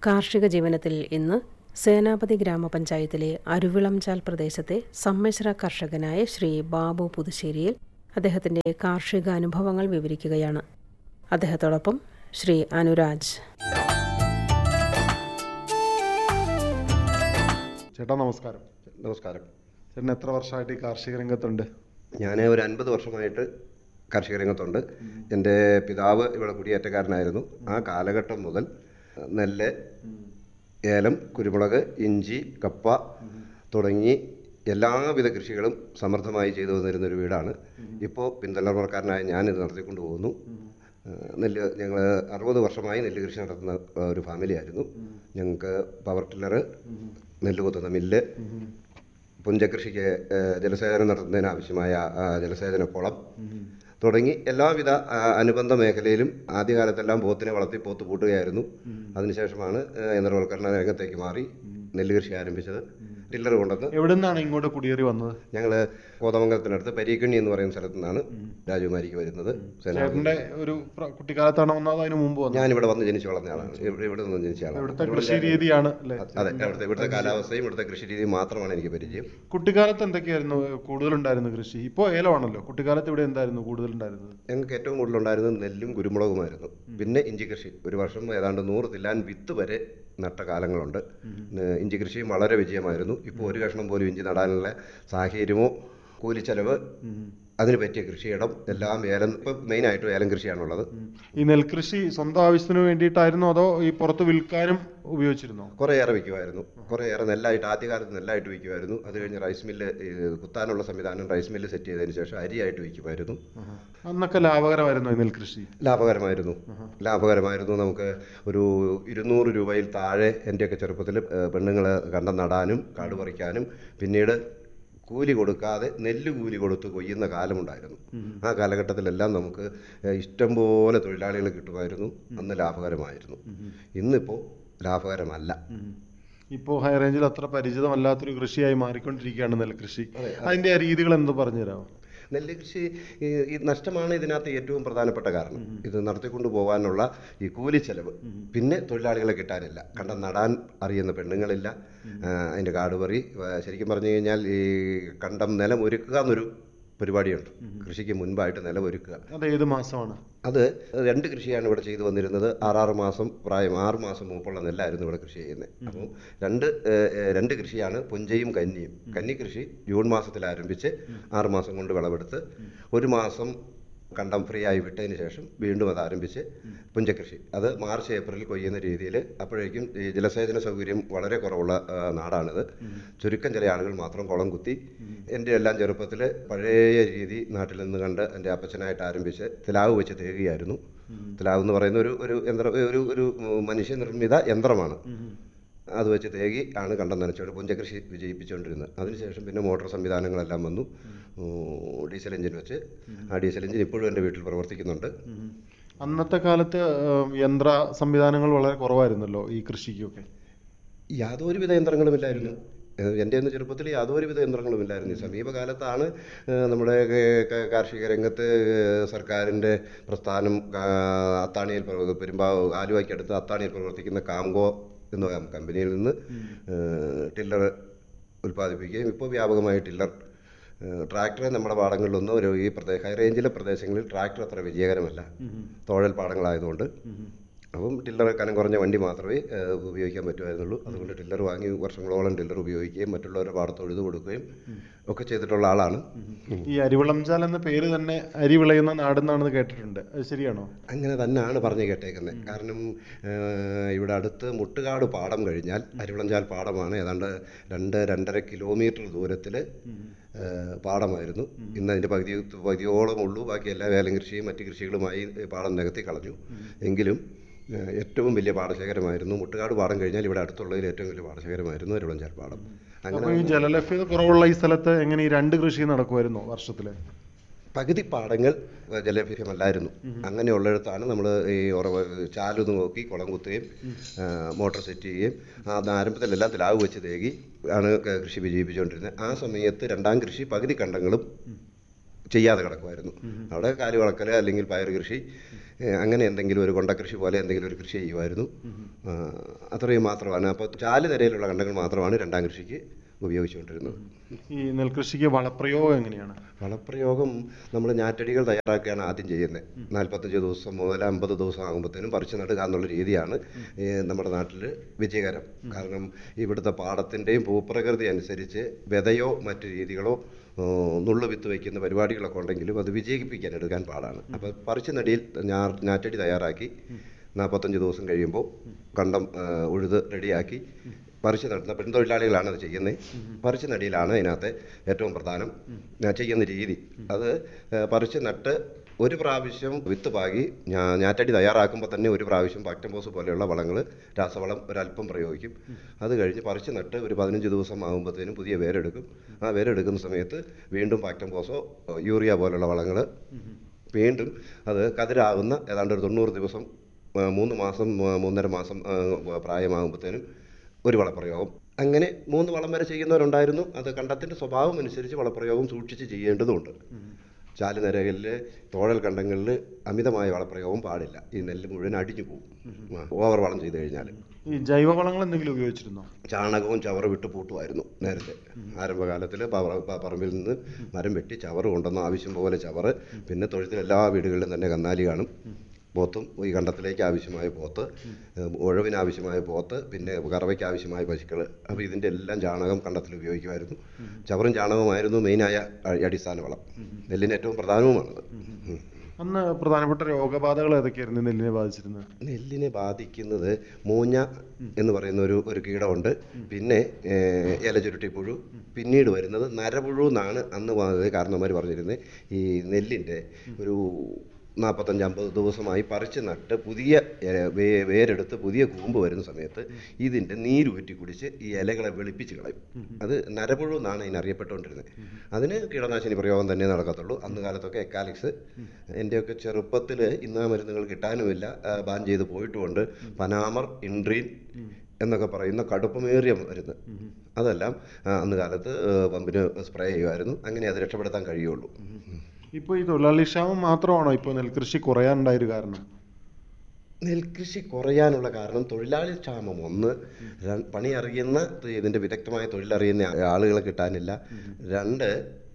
കാർഷിക ജീവനത്തിൽ ഇന്ന് സേനാപതി ഗ്രാമപഞ്ചായത്തിലെ അരുവിളംചാൽ പ്രദേശത്തെ സമ്മിശ്ര കർഷകനായ ശ്രീ ബാബു പുതുശ്ശേരിയിൽ അദ്ദേഹത്തിന്റെ കാർഷിക അനുഭവങ്ങൾ വിവരിക്കുകയാണ് അദ്ദേഹത്തോടൊപ്പം ശ്രീ അനുരാജ് ചേട്ടാ നമസ്കാരം നമസ്കാരം ചേട്ടൻ എത്ര വർഷമായിട്ട് ഈ കാർഷിക രംഗത്തുണ്ട് ഞാൻ ഒരു അൻപത് വർഷമായിട്ട് കാർഷിക രംഗത്തുണ്ട് എൻ്റെ പിതാവ് ഇവിടെ കുടിയേറ്റക്കാരനായിരുന്നു ആ കാലഘട്ടം മുതൽ നെല്ല് ഏലം കുരുമുളക് ഇഞ്ചി കപ്പ തുടങ്ങി എല്ലാവിധ കൃഷികളും സമൃദ്ധമായി ചെയ്തു വന്നിരുന്ന ഒരു വീടാണ് ഇപ്പോൾ പിന്തലമുറക്കാരനായ ഞാൻ ഇത് നടത്തിക്കൊണ്ട് പോകുന്നു ഏഹ് നെല്ല് ഞങ്ങൾ അറുപത് വർഷമായി നെല്ല് കൃഷി നടത്തുന്ന ഏഹ് ഒരു ഫാമിലി ആയിരുന്നു ഞങ്ങൾക്ക് പവർ ടില്ലർ നെല്ല് കുത്തുന്ന മില്ല് പുഞ്ചകൃഷിക്ക് ഏഹ് ജലസേചനം നടത്തുന്നതിന് ആവശ്യമായ ആ, ജലസേചന കുളം തുടങ്ങി എല്ലാവിധ ആ, അനുബന്ധ മേഖലയിലും ആദ്യകാലത്തെല്ലാം പോത്തിനെ വളർത്തി പോത്ത് പൂട്ടുകയായിരുന്നു അതിനുശേഷമാണ് ഏഹ് യന്ത്രവൽക്കരണ രംഗത്തേക്ക് മാറി നെല്ല് കൃഷി ആരംഭിച്ചത് ടില്ലർ കൊണ്ടുവന്ന് എവിടെ നിന്നാണ് ഇങ്ങോട്ട് കുടിയേറി വന്നത് ഞങ്ങൾ കോതമംഗലത്തിനടുത്ത് പരീക്കണ്ണി എന്ന് പറയുന്ന സ്ഥലത്തു നിന്നാണ് രാജകുമാരിക്ക് വരുന്നത് സേനാ ചേട്ടന്റെ ഒരു പ്ര- കുട്ടിക്കാലത്താണോ വന്നത് അതിന് മുമ്പ് വന്നത് ഞാൻ ഇവിടെ വന്ന് ജനിച്ചു വളർന്ന ആളാണ് ഇവിടെ ഇവിടെ നിന്ന് ജനിച്ച ആളാണ് ഇവിടുത്തെ കൃഷി രീതിയാണ് അല്ലേ അതെ ഇവിടുത്തെ ഇവിടുത്തെ കാലാവസ്ഥയും ഇവിടുത്തെ കൃഷി രീതിയും മാത്രമാണ് എനിക്ക് പരിചയം കുട്ടിക്കാലത്ത് എന്തൊക്കെയായിരുന്നു കൂടുതലുണ്ടായിരുന്നു കൃഷി ഇപ്പോൾ ഏലമാണല്ലോ കുട്ടിക്കാലത്ത് ഇവിടെ എന്തായിരുന്നു കൂടുതലുണ്ടായിരുന്നത് ഞങ്ങൾക്ക് ഏറ്റവും കൂടുതലുണ്ടായിരുന്നത് നെല്ലും കുരുമുളകുമായിരുന്നു പിന്നെ ഇഞ്ചി കൃഷി ഒരു വർഷം ഏതാണ്ട് നൂറ് തില്ലാൻ വിത്ത് വരെ നട്ട കാലങ്ങളുണ്ട് ഏഹ് ഇഞ്ചി കൃഷിയും വളരെ വിജയമായിരുന്നു ഇപ്പോൾ ഒരു കഷ്ണം പോലും ഇഞ്ചി നടാനുള്ള സാഹചര്യമോ കൂലിച്ചെലവ് അതിന് പറ്റിയ കൃഷിയിടം എല്ലാം ഏലം ഇപ്പം മെയിനായിട്ടും ഏലം കൃഷിയാണുള്ളത് ഉം. ഈ നെൽകൃഷി സ്വന്തം ആവശ്യത്തിന് വേണ്ടിയിട്ടായിരുന്നോ അതോ ഈ പുറത്ത് വിൽക്കാനും ഉപയോഗിച്ചിരുന്നോ കുറേയേറെ വിൽക്കുമായിരുന്നു കുറേയേറെ നെല്ലായിട്ട് ആദ്യകാലത്ത് നെല്ലായിട്ട് വിൽക്കുമായിരുന്നു അത് കഴിഞ്ഞ് റൈസ് മില്ല് ഈ കുത്താനുള്ള സംവിധാനം റൈസ് മില്ല് സെറ്റ് ചെയ്തതിന് ശേഷം അരിയായിട്ട് വിൽക്കുമായിരുന്നു അന്നൊക്കെ ലാഭകരമായിരുന്നു ഈ നെൽകൃഷി ലാഭകരമായിരുന്നു ലാഭകരമായിരുന്നു നമുക്ക് ഒരു ഇരുന്നൂറ് രൂപയിൽ താഴെ എൻ്റെയൊക്കെ ചെറുപ്പത്തിൽ പെണ്ണുങ്ങൾ കണ്ടം നടാനും കാട് പറിക്കാനും പിന്നീട് കൂലി കൊടുക്കാതെ നെല്ല് കൂലി കൊടുത്ത് കൊയ്യുന്ന കാലമുണ്ടായിരുന്നു ആ കാലഘട്ടത്തിലെല്ലാം നമുക്ക് ഏഹ്, ഇഷ്ടംപോലെ തൊഴിലാളികൾ കിട്ടുമായിരുന്നു അന്ന് ലാഭകരമായിരുന്നു ഇന്നിപ്പോൾ ലാഭകരമല്ല ഇപ്പോൾ ഹൈ റേഞ്ചിൽ അത്ര പരിചിതമല്ലാത്തൊരു കൃഷിയായി മാറിക്കൊണ്ടിരിക്കുകയാണ് നെൽകൃഷി അതിന്റെ ആ രീതികൾ എന്ത് പറഞ്ഞുതരാമോ നെല്ല് കൃഷി ഈ ഈ നഷ്ടമാണ് ഇതിനകത്ത് ഏറ്റവും പ്രധാനപ്പെട്ട കാരണം ഇത് നടത്തിക്കൊണ്ട് പോകാനുള്ള ഈ കൂലിച്ചെലവ് പിന്നെ തൊഴിലാളികളെ കിട്ടാനില്ല കണ്ടം നടാൻ അറിയുന്ന പെണ്ണുങ്ങളില്ല ആ, അതിൻ്റെ കാട് പറി ആ, ശരിക്കും പറഞ്ഞു കഴിഞ്ഞാൽ ഈ കണ്ടം നിലം ഒരുക്കുക എന്നൊരു പരിപാടിയുണ്ട് കൃഷിക്ക് മുൻപായിട്ട് നിലം ഒരുക്കുക അത് ഏത് മാസമാണ് അത് രണ്ട് കൃഷിയാണ് ഇവിടെ ചെയ്തു വന്നിരുന്നത് ആറാറ് മാസം പ്രായം ആറ് മാസം മുമ്പുള്ള നെല്ലായിരുന്നു ഇവിടെ കൃഷി ചെയ്യുന്നത് അപ്പം രണ്ട് ഏഹ്, ഏഹ്, രണ്ട് കൃഷിയാണ് പുഞ്ചയും കന്നിയും കന്നി കൃഷി ജൂൺ മാസത്തിൽ ആരംഭിച്ച് ആറ് മാസം കൊണ്ട് വിളവെടുത്ത് ഒരു മാസം കണ്ടം ഫ്രീ ആയി വിട്ടതിന് ശേഷം വീണ്ടും അത് ആരംഭിച്ച് പുഞ്ചകൃഷി അത് മാർച്ച് ഏപ്രിൽ കൊയ്യുന്ന രീതിയിൽ അപ്പോഴേക്കും ഈ ജലസേചന സൗകര്യം വളരെ കുറവുള്ള ആ, നാടാണിത് ചുരുക്കം ചില ആളുകൾ മാത്രം കുളം കുത്തി എൻ്റെ എല്ലാം ചെറുപ്പത്തിൽ പഴയ രീതി നാട്ടിൽ നിന്ന് കണ്ട് എൻ്റെ അപ്പച്ചനായിട്ട് ആരംഭിച്ച് തിലാവ് വെച്ച് തേകുകയായിരുന്നു തിലാവ് എന്ന് പറയുന്ന ഒരു ഒരു യന്ത്ര ഒരു ഒരു മനുഷ്യനിർമ്മിത യന്ത്രമാണ് അത് വെച്ച് തേകി ആണ് കണ്ടം നനച്ചുകൊണ്ട് പുഞ്ചകൃഷി വിജയിപ്പിച്ചുകൊണ്ടിരുന്നത് അതിനുശേഷം പിന്നെ മോട്ടോർ സംവിധാനങ്ങളെല്ലാം വന്നു ഉം, ഡീസൽ എഞ്ചിൻ വെച്ച് ആ ഡീസൽ എഞ്ചിൻ ഇപ്പോഴും എൻ്റെ വീട്ടിൽ പ്രവർത്തിക്കുന്നുണ്ട് അന്നത്തെ കാലത്ത് ഏം, യന്ത്ര സംവിധാനങ്ങൾ വളരെ കുറവായിരുന്നല്ലോ ഈ കൃഷിക്കൊക്കെ യാതൊരുവിധ യന്ത്രങ്ങളുമില്ലായിരുന്നു ഏഹ് എൻ്റെ ഒന്ന് ചെറുപ്പത്തിൽ യാതൊരുവിധ യന്ത്രങ്ങളുമില്ലായിരുന്നു ഈ സമീപകാലത്താണ് ഏഹ് നമ്മുടെ കേ- ക- കാർഷിക രംഗത്ത് ഏഹ് സർക്കാരിൻ്റെ പ്രസ്ഥാനം ആ, അത്താണിയിൽ പ്രവ- പെരുമ്പാവൂർ ആലുവയ്ക്കടുത്ത് അത്താണിയിൽ പ്രവർത്തിക്കുന്ന കാംഗോ എന്ന കം- കമ്പനിയിൽ നിന്ന് ഏഹ് ടില്ലർ ഉൽപ്പാദിപ്പിക്കുകയും ഇപ്പോൾ വ്യാപകമായി ടില്ലർ ഏഹ് ട്രാക്ടർ നമ്മുടെ പാടങ്ങളിലൊന്നും ഒരു ഈ പ്രദേശ ഹൈ റേഞ്ചിലെ പ്രദേശങ്ങളിൽ ട്രാക്ടർ അത്ര വിജയകരമല്ല തോഴൽ പാടങ്ങളായതുകൊണ്ട് അപ്പം ടില്ലർ കനം കുറഞ്ഞ വണ്ടി മാത്രമേ ഏഹ്, ഉപയോഗിക്കാൻ പറ്റുമായിരുന്നുള്ളൂ അതുകൊണ്ട് ടില്ലർ വാങ്ങി വർഷങ്ങളോളം ടില്ലർ ഉപയോഗിക്കുകയും മറ്റുള്ളവരുടെ പാടത്ത് ഉഴുതു കൊടുക്കുകയും ഒക്കെ ചെയ്തിട്ടുള്ള ആളാണ് ഈ അരിവിളംചാൽ എന്ന പേര് തന്നെ അരി വിളയുന്ന നാടെന്നാണെന്ന് കേട്ടിട്ടുണ്ട് അത് ശരിയാണോ അങ്ങനെ തന്നെയാണ് പറഞ്ഞു കേട്ടേക്കുന്നത് കാരണം ഏഹ്, ഇവിടെ അടുത്ത് മുട്ടുകാട് പാടം കഴിഞ്ഞാൽ അരുവിളഞ്ചാൽ പാടമാണ് ഏതാണ്ട് രണ്ട് രണ്ടര കിലോമീറ്റർ ദൂരത്തിൽ പാടമായിരുന്നു ഇന്ന് അതിൻ്റെ പകുതി പകുതിയോളം ഉള്ളൂ ബാക്കി എല്ലാ വേലം കൃഷിയും മറ്റ് കൃഷികളുമായി പാടം നികത്തി കളഞ്ഞു എങ്കിലും ഏഹ്, ഏറ്റവും വലിയ പാടശേഖരമായിരുന്നു മുട്ടുകാട് പാടം കഴിഞ്ഞാൽ ഇവിടെ അടുത്തുള്ളതിൽ ഏറ്റവും വലിയ പാടശേഖരമായിരുന്നു അരുവിളഞ്ചാൽ പാടം അങ്ങനെ അപ്പൊ ഈ ജലലഭ്യത കുറവുള്ള ഈ സ്ഥലത്ത് എങ്ങനെ ഈ രണ്ട് കൃഷി നടക്കുമായിരുന്നോ വർഷത്തില് പകുതി പാടങ്ങൾ ജലലഭ്യമല്ലായിരുന്നു അങ്ങനെയുള്ളിടത്താണ് നമ്മൾ ഈ ഉറവ ചാലൊന്ന് നോക്കി കുളം കുത്തുകയും ആ, മോട്ടോർ സെറ്റ് ചെയ്യുകയും അത് ആരംഭത്തിലെല്ലാം തിലാവ് വെച്ച് തേകി ആണ് ക- കൃഷി വിജയിപ്പിച്ചുകൊണ്ടിരുന്നത് ആ സമയത്ത് രണ്ടാം കൃഷി പകുതി കണ്ടങ്ങളും ചെയ്യാതെ കിടക്കുമായിരുന്നു അവിടെ കാല് വളക്കൽ അല്ലെങ്കിൽ പയർ കൃഷി ഏഹ് അങ്ങനെ എന്തെങ്കിലും ഒരു കൊണ്ടക്കൃഷി പോലെ എന്തെങ്കിലും ഒരു കൃഷി ചെയ്യുമായിരുന്നു ആ, അത്രയും മാത്രമാണ് അപ്പോൾ ചാല് നിരയിലുള്ള കണ്ടങ്ങൾ മാത്രമാണ് രണ്ടാം കൃഷിക്ക് ഉപയോഗിച്ചുകൊണ്ടിരുന്നത് ഈ നെൽകൃഷിക്ക് വളപ്രയോഗം എങ്ങനെയാണ് വളപ്രയോഗം നമ്മൾ ഞാറ്റടികൾ തയ്യാറാക്കുകയാണ് ആദ്യം ചെയ്യുന്നത് നാൽപ്പത്തഞ്ച് ദിവസം മുതൽ അമ്പത് ദിവസം ആകുമ്പോഴത്തേനും പറിച്ചു നടുക എന്നുള്ള രീതിയാണ് ഈ നമ്മുടെ നാട്ടിൽ വിജയകരം കാരണം ഇവിടുത്തെ പാടത്തിൻ്റെയും ഭൂപ്രകൃതി അനുസരിച്ച് വിതയോ മറ്റു രീതികളോ ആ, നുള്ളു വിത്ത് വയ്ക്കുന്ന പരിപാടികളൊക്കെ ഉണ്ടെങ്കിലും അത് വിജയിപ്പിക്കാൻ എടുക്കാൻ പാടാണ് അപ്പോൾ പറിച്ചു നടിയിൽ ഞാ ഞാറ്റടി തയ്യാറാക്കി നാൽപ്പത്തഞ്ച് ദിവസം കഴിയുമ്പോൾ കണ്ടം ആ, ഉഴുത് റെഡിയാക്കി പറിച്ചു നടുന്ന പെൺതൊഴിലാളികളാണ് അത് ചെയ്യുന്നത് പറിച്ചു നടിയിലാണ് അതിനകത്ത് ഏറ്റവും പ്രധാനം ആ, ചെയ്യുന്ന രീതി അത് ആ, പറിച്ചു നട്ട് ഒരു പ്രാവശ്യം വിത്ത് പാകി ഞാ- ഞാറ്റടി തയ്യാറാക്കുമ്പോൾ തന്നെ ഒരു പ്രാവശ്യം ബാക്ടംബോസ് പോലെയുള്ള വളങ്ങൾ രാസവളം ഒരല്പം പ്രയോഗിക്കും അത് കഴിഞ്ഞ് പറിച്ചു നട്ട് ഒരു പതിനഞ്ച് ദിവസം ആകുമ്പോഴത്തേനും പുതിയ വേരെടുക്കും ആ വേരെടുക്കുന്ന സമയത്ത് വീണ്ടും ബാക്ടംബോസോ യൂറിയ പോലുള്ള വളങ്ങൾ വീണ്ടും അത് കതിരാകുന്ന ഏതാണ്ട് ഒരു തൊണ്ണൂറ് ദിവസം ആ, മൂന്ന് മാസം ആ, മൂന്നര മാസം ആ, പ്രായമാകുമ്പോഴത്തേനും ഒരു വളപ്രയോഗം അങ്ങനെ മൂന്ന് വളം വരെ ചെയ്യുന്നവരുണ്ടായിരുന്നു അത് കണ്ടത്തിൻ്റെ സ്വഭാവം അനുസരിച്ച് വളപ്രയോഗം സൂക്ഷിച്ച് ചെയ്യേണ്ടതുണ്ട് ചാലുനിരകളിൽ തോഴൽ കണ്ടങ്ങളിൽ അമിതമായ വളപ്രയോഗം പാടില്ല ഈ നെല്ല് മുഴുവൻ അടിഞ്ഞു പോകും ഓവർ വളം ചെയ്ത് കഴിഞ്ഞാൽ ഈ ജൈവവളങ്ങൾ എന്തെങ്കിലും ഉപയോഗിച്ചിരുന്നോ ചാണകവും ചവറ് വിട്ട് പൂട്ടുമായിരുന്നു നേരത്തെ ആരംഭകാലത്തിൽ പറമ്പിൽ നിന്ന് മരം വെട്ടി ചവറ് കൊണ്ടുവന്ന ആവശ്യം പോലെ ചവറ് പിന്നെ തൊഴുത്തിൽ എല്ലാ വീടുകളിലും തന്നെ കന്നാലി കാണും പോത്തും ഈ കണ്ടത്തിലേക്ക് ആവശ്യമായ പോത്ത് ഏഹ് ഉഴവിന് ആവശ്യമായ പോത്ത് പിന്നെ കറവയ്ക്ക് ആവശ്യമായ പശുക്കൾ അപ്പോൾ ഇതിൻ്റെ എല്ലാം ചാണകം കണ്ടത്തിൽ ഉപയോഗിക്കുമായിരുന്നു ചവറും ചാണകവുമായിരുന്നു മെയിനായ അ- അടിസ്ഥാന വളം നെല്ലിന് ഏറ്റവും പ്രധാനവുമാണത് ഉം. അന്ന് പ്രധാനപ്പെട്ട രോഗബാധകൾ ഏതൊക്കെയായിരുന്നു ഈ നെല്ലിനെ ബാധിച്ചിരുന്നത് നെല്ലിനെ ബാധിക്കുന്നത് മൂഞ്ഞ എന്ന് പറയുന്ന ഒരു ഒരു കീടമുണ്ട് പിന്നെ ഏഹ്, ഇലചുരുട്ടിപ്പുഴു പിന്നീട് വരുന്നത് നരപുഴു എന്നാണ് അന്ന് വന്നത് കാരണവന്മാർ പറഞ്ഞിരുന്നത് ഈ നെല്ലിൻ്റെ ഒരു നാൽപ്പത്തഞ്ച് അമ്പത് ദിവസമായി പറിച്ച് നട്ട് പുതിയ ഏഹ്, വേ- വേരെടുത്ത് പുതിയ കൂമ്പ് വരുന്ന സമയത്ത് ഇതിൻ്റെ നീരൂറ്റി കുടിച്ച് ഈ ഇലകളെ വെളുപ്പിച്ച് കളയും അത് നരപുഴു എന്നാണ് ഇതിന് അറിയപ്പെട്ടുകൊണ്ടിരുന്നത് അതിന് കീടനാശിനി പ്രയോഗം തന്നെ നടക്കത്തുള്ളൂ അന്ന് കാലത്തൊക്കെ എക്കാലിക്സ് എൻ്റെയൊക്കെ ചെറുപ്പത്തിൽ ഇന്നാ മരുന്നുകൾ കിട്ടാനുമില്ല ആ, ബാൻ ചെയ്ത് പോയിട്ടുമുണ്ട് പനാമർ ഇൻട്രീൻ എന്നൊക്കെ പറയുന്ന കടുപ്പമേറിയ മരുന്ന് അതെല്ലാം ആ, അന്ന് കാലത്ത് ആ, പമ്പിന് സ്പ്രേ ചെയ്യുമായിരുന്നു അങ്ങനെ അത് രക്ഷപ്പെടുത്താൻ കഴിയുള്ളൂ ഇപ്പോൾ ഈ തൊഴിലാളി ക്ഷാമം മാത്രമാണോ ഇപ്പോൾ നെൽകൃഷി കുറയാനുണ്ടായൊരു കാരണം നെൽകൃഷി കുറയാനുള്ള കാരണം തൊഴിലാളി ക്ഷാമം ഒന്ന് ര- പണി അറിയുന്ന ഇതിൻ്റെ വിദഗ്ധമായ തൊഴിലറിയുന്ന ആളുകളെ കിട്ടാനില്ല രണ്ട്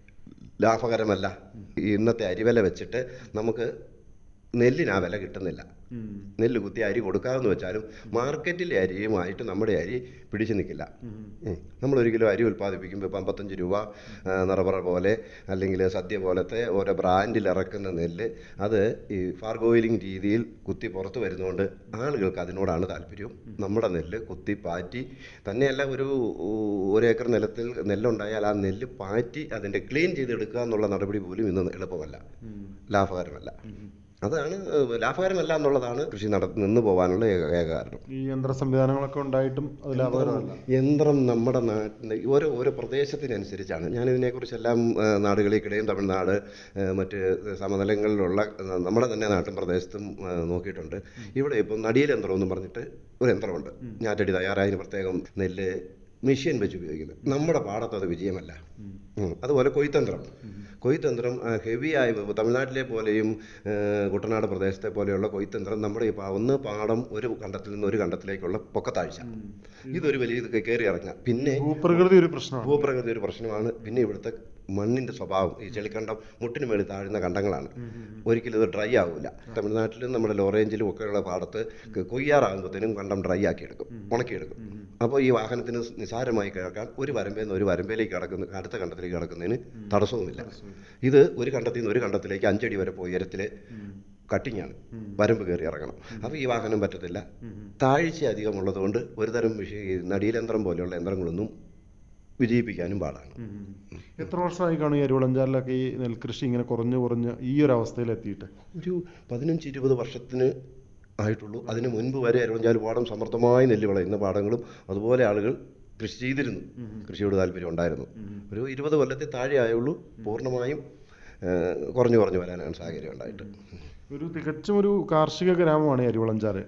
ലാഭകരമല്ല ഈ ഇന്നത്തെ അരിവില വെച്ചിട്ട് നമുക്ക് നെല്ലിന് ആ വില കിട്ടുന്നില്ല നെല്ല് കുത്തി അരി കൊടുക്കാമെന്ന് വെച്ചാലും മാർക്കറ്റിലെ അരിയുമായിട്ട് നമ്മുടെ അരി പിടിച്ചു നിൽക്കില്ല ഉം. നമ്മൾ ഒരു കിലോ അരി ഉൽപ്പാദിപ്പിക്കുമ്പോൾ ഇപ്പം അമ്പത്തഞ്ച് രൂപ ആ, നിറപറ പോലെ അല്ലെങ്കിൽ സദ്യ പോലത്തെ ഓരോ ബ്രാൻഡിൽ ഇറക്കുന്ന നെല്ല് അത് ഈ ഫാർഗോയിലിംഗ് രീതിയിൽ കുത്തി പുറത്ത് വരുന്നതുകൊണ്ട് ആളുകൾക്ക് അതിനോടാണ് താല്പര്യം നമ്മുടെ നെല്ല് കുത്തി പാറ്റി തന്നെയല്ല ഒരു ഒരു ഏക്കർ നിലത്തിൽ നെല്ലുണ്ടായാൽ ആ നെല്ല് പാറ്റി അതിൻ്റെ ക്ലീൻ ചെയ്തെടുക്കുക എന്നുള്ള നടപടി പോലും ഇന്ന് എളുപ്പമല്ല ലാഭകരമല്ല അതാണ് ഏഹ്, ലാഭകരമല്ല എന്നുള്ളതാണ് കൃഷി നട നിന്ന് പോകാനുള്ള ഏക ഏക കാരണം ഈ യന്ത്ര സംവിധാനങ്ങളൊക്കെ ഉണ്ടായിട്ടും അത് ലാഭകരമല്ല യന്ത്രം നമ്മുടെ നാട്ടിൽ ഓരോ ഓരോ പ്രദേശത്തിനനുസരിച്ചാണ് ഞാനിതിനെക്കുറിച്ചെല്ലാം ആ, നാടുകളിൽക്കിടെയും തമിഴ്നാട് ആ, മറ്റ് സമതലങ്ങളിലുള്ള ആ, നമ്മുടെ തന്നെ നാട്ടിൻ പ്രദേശത്തും ആ, നോക്കിയിട്ടുണ്ട് ഇവിടെ ഇപ്പം നടിയൽ യന്ത്രം എന്നും പറഞ്ഞിട്ട് ഒരു യന്ത്രമുണ്ട് ഞാറ്റടി തയ്യാറായതിന് പ്രത്യേകം നെല്ല് മെഷീൻ വെച്ച് ഉപയോഗിക്കുന്നത് നമ്മുടെ പാടത്ത് അത് വിജയമല്ല ഉം. അതുപോലെ കൊയ്ത്തന്ത്രം കൊയ്ത്തന്ത്രം ഹെവിയായി തമിഴ്നാട്ടിലെ പോലെയും ആ, കുട്ടനാട് പ്രദേശത്തെ പോലെയുള്ള കൊയ്ത്തന്ത്രം നമ്മുടെ ഈ പാ- ഒന്ന് പാടം ഒരു കണ്ടത്തിൽ നിന്ന് ഒരു കണ്ടത്തിലേക്കുള്ള പൊക്കത്താഴ്ച ഇതൊരു വലിയ ഇത് കയറി ഇറങ്ങുക പിന്നെ ഭൂപ്രകൃതി ഒരു പ്രശ്നമാണ് ഭൂപ്രകൃതി ഒരു പ്രശ്നമാണ് പിന്നെ ഇവിടുത്തെ മണ്ണിന്റെ സ്വഭാവം ഈ ചെളിക്കണ്ടം മുട്ടിന് മേളിൽ താഴുന്ന കണ്ടങ്ങളാണ് ഒരിക്കലും ഇത് ഡ്രൈ ആവില്ല തമിഴ്നാട്ടിലും നമ്മുടെ ലോ റേഞ്ചിലും ഒക്കെയുള്ള പാടത്ത് ക- കൊയ്യാറാകുമ്പോഴത്തേനും കണ്ടം ഡ്രൈ ആക്കി എടുക്കും ഉണക്കിയെടുക്കും അപ്പോൾ ഈ വാഹനത്തിന് നിസാരമായി കിടക്കാൻ ഒരു വരമ്പയിൽ നിന്ന് ഒരു വരമ്പയിലേക്ക് കിടക്കുന്ന അടുത്ത കണ്ടത്തിലേക്ക് കിടക്കുന്നതിന് തടസ്സവുമില്ല ഇത് ഒരു കണ്ടത്തിൽ നിന്ന് ഒരു കണ്ടത്തിലേക്ക് അഞ്ചടി വരെ പോയി ഉയരത്തിൽ കട്ടിങ്ങാണ് വരമ്പ് കയറി ഇറങ്ങണം അപ്പോൾ ഈ വാഹനം പറ്റത്തില്ല താഴ്ച അധികമുള്ളത് കൊണ്ട് ഒരുതരം വിഷയ ഈ നടീലയന്ത്രം പോലെയുള്ള യന്ത്രങ്ങളൊന്നും വിജയിപ്പിക്കാനും പാടാണ് എത്ര വർഷമായി കാണും ഈ അരുവളഞ്ചാലിലൊക്കെ ഈ നെൽകൃഷി ഇങ്ങനെ കുറഞ്ഞു കുറഞ്ഞ് ഈ ഒരു അവസ്ഥയിൽ എത്തിയിട്ട് ഒരു പതിനഞ്ച് ഇരുപത് വർഷത്തിന് ആയിട്ടുള്ളൂ അതിന് മുൻപ് വരെ അരുവഞ്ചാൽ പാടം സമൃദ്ധമായി നെല്ല് വിളയുന്ന പാടങ്ങളും അതുപോലെ ആളുകൾ കൃഷി ചെയ്തിരുന്നു കൃഷിയോട് താല്പര്യം ഉണ്ടായിരുന്നു ഒരു ഇരുപത് കൊല്ലത്തിൽ താഴെ ആയുള്ളൂ പൂർണ്ണമായും ആ, കുറഞ്ഞു കുറഞ്ഞു വരാനാണ് സാഹചര്യം ഉണ്ടായിട്ട് ഒരു തികച്ചും ഒരു കാർഷിക ഗ്രാമമാണ് ഈ അരുവളഞ്ചാല്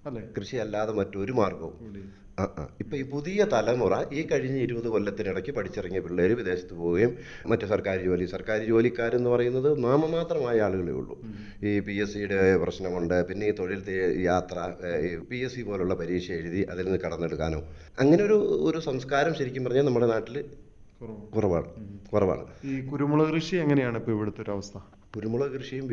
അല്ലേ കൃഷി അല്ലാതെ മറ്റൊരു മാർഗവും ഇവിടെ ആ ആ ഇപ്പൊ ഈ പുതിയ തലമുറ ഈ കഴിഞ്ഞ ഇരുപത് കൊല്ലത്തിനിടയ്ക്ക് പഠിച്ചിറങ്ങിയ പിള്ളേർ വിദേശത്ത് പോവുകയും മറ്റ് സർക്കാർ ജോലി സർക്കാർ ജോലിക്കാരെന്ന് പറയുന്നത് നാമമാത്രമായ ആളുകളേ ഉള്ളൂ ഈ പി എസ് സിയുടെ പ്രശ്നമുണ്ട് പിന്നെ ഈ തൊഴിൽ തേ- യാത്ര പി എസ് സി പോലുള്ള പരീക്ഷ എഴുതി അതിൽ നിന്ന് കടന്നെടുക്കാനോ അങ്ങനെ ഒരു ഒരു സംസ്കാരം ശരിക്കും പറഞ്ഞാൽ നമ്മുടെ നാട്ടിൽ കുറവ് കുറവാണ് കുറവാണ് ഈ കുരുമുളക് കൃഷി എങ്ങനെയാണ് ഇപ്പൊ ഇവിടുത്തെ ഒരു അവസ്ഥ കുരുമുളക് കൃഷിയും